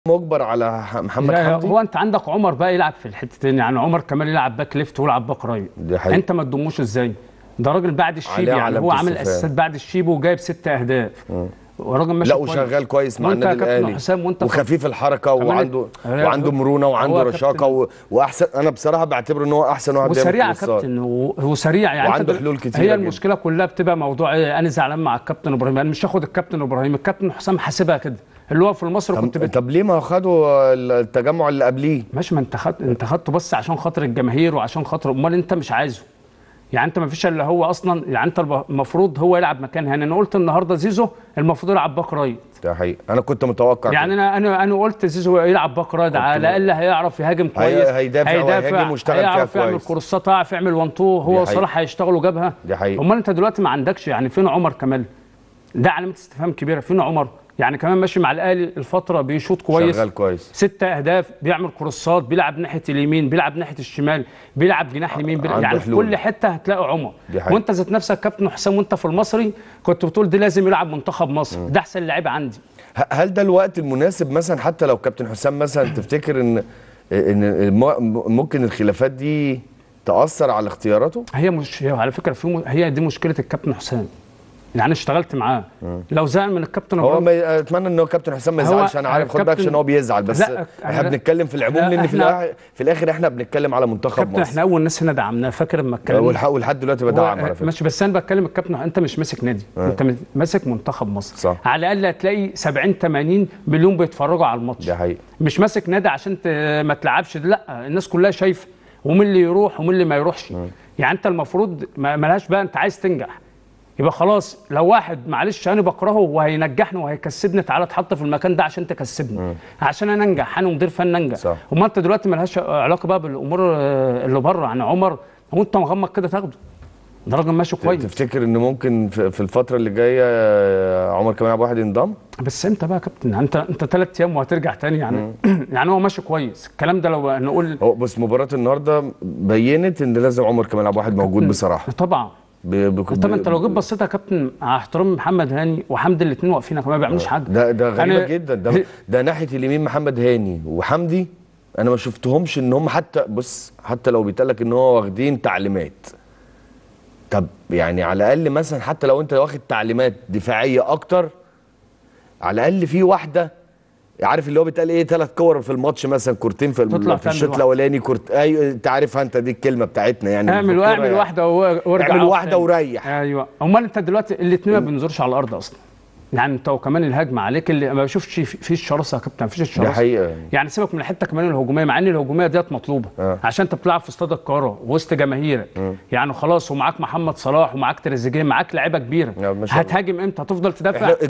مجبر على ح- محمد لا، حمدي هو انت عندك عمر بقى يلعب في الحتتين يعني عمر كمال يلعب باك ليفت ويلعب باك رايت دي حقيقة. انت ما تضموش ازاي ده راجل بعد الشيب عليه يعني علامة هو عامل استفهام. اساسات بعد الشيب وجايب ست اهداف وراجل ماشي لا كويس. وشغال كويس مع وانت النادي يا كابتن الاهلي حسام وانت وخفيف الحركه كمان- وعنده هو- وعنده مرونه وعنده هو رشاقه كابتن- و... واحسن انا بصراحه بعتبره ان هو احسن واحد بيعمل وسريع يا كروسات. كابتن و- وسريع يعني وعنده انت دل- حلول كتيرة هي جدا. المشكله كلها بتبقى موضوع ايه انا زعلان مع الكابتن ابراهيم انا مش هاخد الكابتن ابراهيم الكابتن حسام حاسبها كده اللي هو في مصر كنت طب, بت... طب ليه ما خدوا التجمع اللي قبليه ماشي ما انت خدت انت خدته بس عشان خاطر الجماهير وعشان خاطر امال انت مش عايزه يعني انت ما فيش الا هو اصلا يعني انت الب- المفروض هو يلعب مكان هاني انا قلت النهارده زيزو المفروض يلعب باك رايت ده حقيقي انا كنت متوقع يعني كده. انا انا انا قلت زيزو يلعب باك رايت على الاقل هيعرف يهاجم كويس هيدافع وهيهاجم ويشتغل فيها هيعرف يعمل كويس. كورسات هيعرف يعمل وان تو دي هو حقيقة. وصلاح هيشتغلوا جبهه دي حقيقة. امال انت دلوقتي ما عندكش يعني فين عمر كمال ده علامه استفهام كبيره فين عمر يعني كمان ماشي مع الاهلي الفتره بيشوط كويس شغال كويس ست اهداف بيعمل كروسات بيلعب ناحيه اليمين بيلعب ناحيه الشمال بيلعب جناح يمين بيلعب عنده يعني في حلول. كل حته هتلاقي عمر دي حقيقة. وانت ذات نفسك كابتن حسام وانت في المصري كنت بتقول دي لازم يلعب منتخب مصر ده احسن لعيب عندي ه- هل ده الوقت المناسب مثلا حتى لو كابتن حسام مثلا تفتكر ان ان الم- ممكن الخلافات دي تاثر على اختياراته هي مش هي على فكره في م... هي دي مشكله الكابتن حسام يعني أنا اشتغلت معاه لو زعل من الكابتن هو ابراهيم ما اتمنى ان هو كابتن حسام ما هو يزعلش انا عارف خد بالك كابتن- عشان هو بيزعل بس لا، احنا أنا- بنتكلم في العموم لا، لان في إحنا- الاخر في الاخر احنا بنتكلم على منتخب كابتن مصر احنا اول ناس هنا دعمناه فاكر لما اتكلمنا والح- ولحد دلوقتي بدعم على فكره ماشي بس انا بتكلم الكابتن انت مش ماسك نادي انت ماسك منتخب مصر صح. على الاقل هتلاقي 70 80 مليون بيتفرجوا على الماتش دي حقيقة. مش ماسك نادي عشان ت... ما تلعبش لا الناس كلها شايفه ومين اللي يروح ومين اللي ما يروحش يعني انت المفروض ما ملهاش بقى انت عايز تنجح يبقى خلاص لو واحد معلش انا بكرهه وهينجحني وهيكسبني تعالى اتحط في المكان ده عشان تكسبني عشان انا انجح انا مدير فن انجح صح. وما انت دلوقتي ملهاش علاقه بقى بالامور آه، اللي بره يعني عمر هو انت مغمض كده تاخده ده راجل ماشي كويس تفتكر ان ممكن في في الفتره اللي جايه آه، عمر كمال عبد الواحد ينضم بس امتى بقى يا كابتن انت انت ثلاث ايام وهترجع تاني يعني يعني هو ماشي كويس الكلام ده لو نقول هو بس مباراه النهارده بينت ان لازم عمر كمال عبد الواحد موجود بصراحه طبعا ب... ب... طب انت لو جيت بصيت يا كابتن مع احترام محمد هاني وحمدي الاثنين واقفين ما بيعملوش حاجه ده ده غريبه أنا- جدا ده ده ناحيه اليمين محمد هاني وحمدي انا ما شفتهمش ان هم حتى بص حتى لو بيتقال لك ان هو واخدين تعليمات طب يعني على الاقل مثلا حتى لو انت واخد تعليمات دفاعيه اكتر على الاقل في واحده عارف اللي هو بيتقال ايه ثلاث كور في الماتش مثلا كورتين في, تطلع الم- في تعمل الشوط واحدة. الاولاني كورت ايوه انت عارفها انت دي الكلمه بتاعتنا يعني اعمل في الكورة واعمل يعني. واحده و- وارجع اعمل اقف واحدة تاني. وريح. ايوه امال انت دلوقتي الاثنين ما بينظرش على الارض اصلا يعني انت وكمان الهجمه عليك اللي ما بشوفش في- فيش الشراسه يا كابتن مفيش الشراسه حقيقة. يعني سيبك من الحته كمان الهجوميه مع ان الهجوميه ديت مطلوبه آه. عشان انت بتلعب في استاد القاهره وسط جماهيرك يعني خلاص ومعاك محمد صلاح ومعاك تريزيجيه معاك لعيبه كبيره يا ما شاء الله. هتهاجم امتى هتفضل تدافع إحنا